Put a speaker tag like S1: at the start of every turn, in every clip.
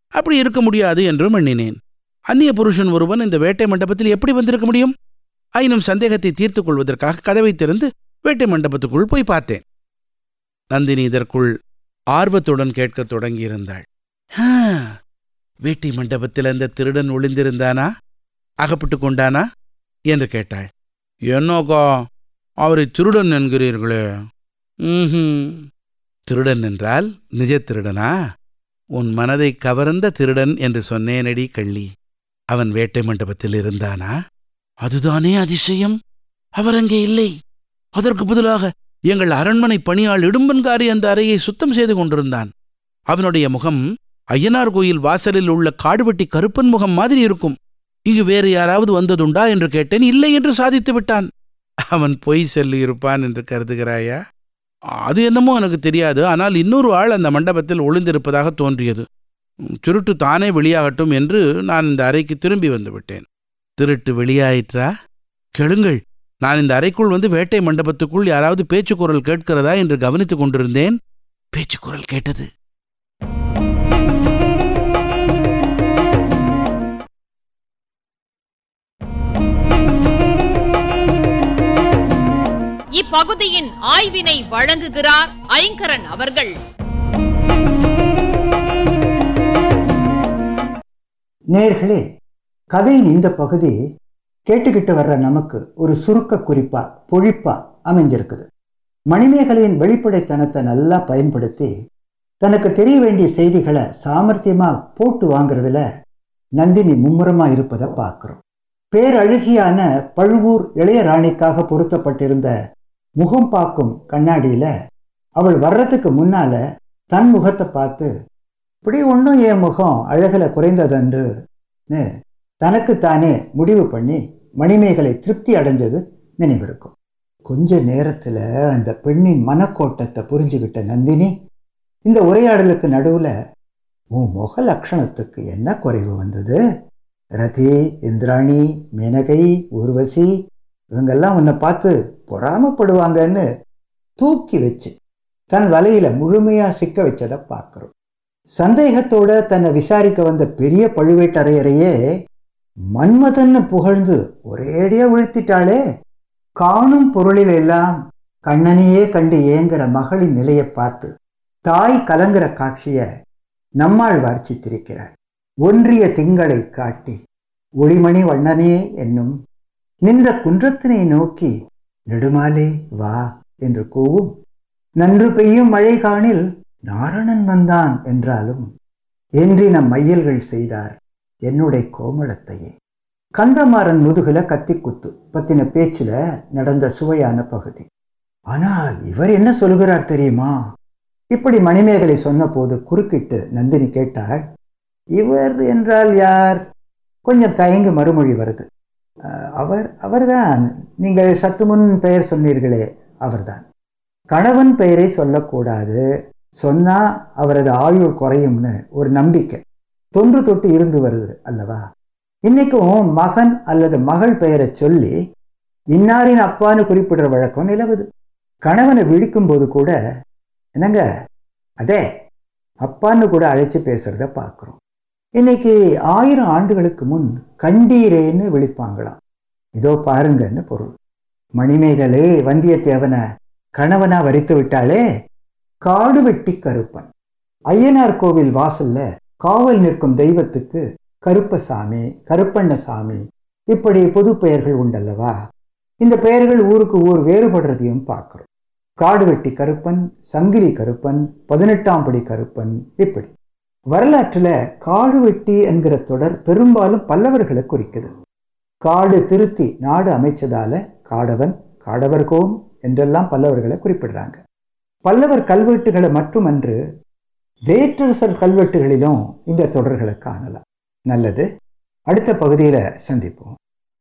S1: அப்படி இருக்க முடியாது என்றும் எண்ணினேன் அந்நிய புருஷன் ஒருவன் இந்த வேட்டை மண்டபத்தில் எப்படி வந்திருக்க முடியும் ஆயினும் சந்தேகத்தை தீர்த்துக் கொள்வதற்காக கதவை திறந்து வேட்டை மண்டபத்துக்குள் போய் பார்த்தேன் நந்தினி இதற்குள் ஆர்வத்துடன் கேட்கத் தொடங்கியிருந்தாள் "ஆ, வேட்டை மண்டபத்தில் அந்த திருடன் ஒளிந்திருந்தானா அகப்பட்டு கொண்டானா என்று கேட்டாள் என்னோக்கா அவரை திருடன் என்கிறீர்களே ம்ஹும் திருடன் என்றால் நிஜ திருடனா உன் மனதை கவர்ந்த திருடன் என்று சொன்னேனடி கள்ளி அவன் வேட்டை மண்டபத்தில் இருந்தானா அதுதானே அதிசயம் அவர் அங்கே இல்லை அதற்கு பதிலாக எங்கள் அரண்மனை பணியாள் இடும்பன்காரி அந்த அறையை சுத்தம் செய்து கொண்டிருந்தான் அவனுடைய முகம் ஐயனார் கோயில் வாசலில் உள்ள காடுவெட்டி கருப்பன் முகம் மாதிரி இருக்கும் இங்கு வேறு யாராவது வந்ததுண்டா என்று கேட்டேன் இல்லை என்று சாதித்து விட்டான் அவன் பொய் சொல்லி இருப்பான் என்று கருதுகிறாயா அது என்னமோ எனக்கு தெரியாது ஆனால் இன்னொரு ஆள் அந்த மண்டபத்தில் ஒளிந்திருப்பதாக தோன்றியது உம், திருட்டு தானே வெளியாகட்டும் என்று நான் இந்த அறைக்கு திரும்பி வந்து விட்டேன் திருட்டு வெளியாயிற்றா கெளுங்கள் நான் இந்த அறைக்குள் வந்து வேட்டை மண்டபத்துக்குள் யாராவது பேச்சுக்குரல் கேட்கிறதா என்று கவனித்துக் கொண்டிருந்தேன் பேச்சுக்குரல் கேட்டது
S2: இப்பகுதியின் ஆய்வினை வழங்குகிறார் ஐங்கரன் அவர்கள்
S3: நேர்களே கதையின் இந்த பகுதி கேட்டுக்கிட்டு வர்ற நமக்கு ஒரு சுருக்க குறிப்பா பொழிப்பா அமைஞ்சிருக்குது மணிமேகலையின் வெளிப்படைத்தனத்தை நல்லா பயன்படுத்தி தனக்கு தெரிய வேண்டிய செய்திகளை சாமர்த்தியமா போட்டு வாங்குறதுல நந்தினி மும்முரமா இருப்பதை பார்க்கிறோம் பேரழகியான பழுவூர் இளையராணிக்காக பொருத்தப்பட்டிருந்த முகம் பார்க்கும் கண்ணாடியில அவள் வர்றதுக்கு முன்னால தன் முகத்தை பார்த்து இப்படி ஒன்றும் என் முகம் அழகுல குறைந்ததென்றுன்னு தனக்குத்தானே முடிவு பண்ணி மணிமேகலை திருப்தி அடைஞ்சது நினைவிருக்கும் கொஞ்ச நேரத்துல அந்த பெண்ணின் மனக்கோட்டத்தை புரிஞ்சுக்கிட்ட நந்தினி இந்த உரையாடலுக்கு நடுவுல உன் முக லட்சணத்துக்கு என்ன குறைவு வந்தது ரதி இந்திராணி மேனகை ஊர்வசி இவங்கெல்லாம் உன்னை பார்த்து பொறாமப்படுவாங்கன்னு தூக்கி வச்சு தன் வலையில முழுமையா சிக்க வச்சதை பார்க்கிறோம் சந்தேகத்தோட தன்னை விசாரிக்க வந்த பெரிய பழுவேட்டரையரையே மன்மதன்னு புகழ்ந்து ஒரேடியா வீழ்த்திட்டாளே காணும் பொருளில் எல்லாம் கண்ணனையே கண்டு ஏங்குற மகளின் நிலையை பார்த்து தாய் கலங்குற காட்சிய நம்மாழ்வார் சித்திரிக்கிறார் ஒன்றிய திங்களை காட்டி ஒளிமணி வண்ணனே என்னும் நின்ற குன்றத்தினை நோக்கி நெடுமாலே வா என்று கூவும் நன்று பெய்யும் மழை காணில் நாரணன் வந்தான் என்றாலும் என்றின மையல்கள் செய்தார் என்னுடைய கோமளத்தையே கந்தமாறன் முதுகுல கத்தி குத்து பத்தின பேச்சுல நடந்த சுவையான பகுதி ஆனால் இவர் என்ன சொல்கிறார் தெரியுமா இப்படி மணிமேகலை சொன்னபோது குறுக்கிட்டு நந்தினி கேட்டாள் இவர் என்றால் யார் கொஞ்சம் தயங்கு மறுமொழி வருது "அஹ், அவர் அவர்தான் நீங்கள் சற்று முன் பெயர் சொன்னீர்களே அவர்தான் கணவன் பெயரை சொல்லக்கூடாது சொன்னா அவரது ஆயுள் குறையும்னு ஒரு நம்பிக்கை தொன்று தொட்டு இருந்து வருது அல்லவா இன்னைக்கும் மகன் அல்லது மகள் பெயரை சொல்லி இன்னாரின் அப்பான்னு குறிப்பிடுற வழக்கம் நிலவுது கணவனை விழிக்கும் போது கூட என்னங்க அதே அப்பான்னு கூட அழைச்சு பேசுறத பார்க்குறோம் இன்னைக்கு ஆயிரம் ஆண்டுகளுக்கு முன் கண்டீரேன்னு விழிப்பாங்களாம் இதோ பாருங்கன்னு பொருள் மணிமேகலை வந்தியத்தேவனை கணவனா வரித்து விட்டாளே காடு வெட்டி கருப்பன் ஐயனார் கோவில் வாசல்ல காவல் நிற்கும் தெய்வத்துக்கு கருப்பசாமி கருப்பண்ணசாமி இப்படி பொது பெயர்கள் உண்டல்லவா இந்த பெயர்கள் ஊருக்கு ஊர் வேறுபடுறதையும் பார்க்கிறோம் காடு வெட்டி கருப்பன் சங்கிலி கருப்பன் பதினெட்டாம் படி கருப்பன் இப்படி வரலாற்றுல காடு வெட்டி என்கிற தொடர் பெரும்பாலும் பல்லவர்களை குறிக்குது காடு திருத்தி நாடு அமைச்சதால காடவன் காடவர்கோன் என்றெல்லாம் பல்லவர்களை குறிப்பிடுறாங்க பல்லவர் கல்வெட்டுகளை மட்டுமன்று வேற்றரசர் கல்வெட்டுகளிலும் இந்த தொடர்களை காணலாம் நல்லது அடுத்த பகுதியில் சந்திப்போம்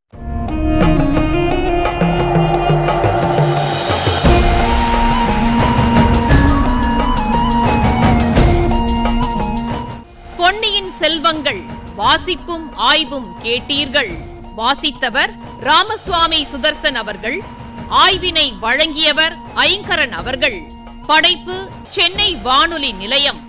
S2: பொன்னியின் செல்வங்கள் வாசிப்பும் ஆய்வும் கேட்டீர்கள் வாசித்தவர் ராமசுவாமி சுதர்சன் அவர்கள் ஆய்வினை வழங்கியவர் ஐங்கரன் அவர்கள் படைப்பு சென்னை வானொலி நிலையம்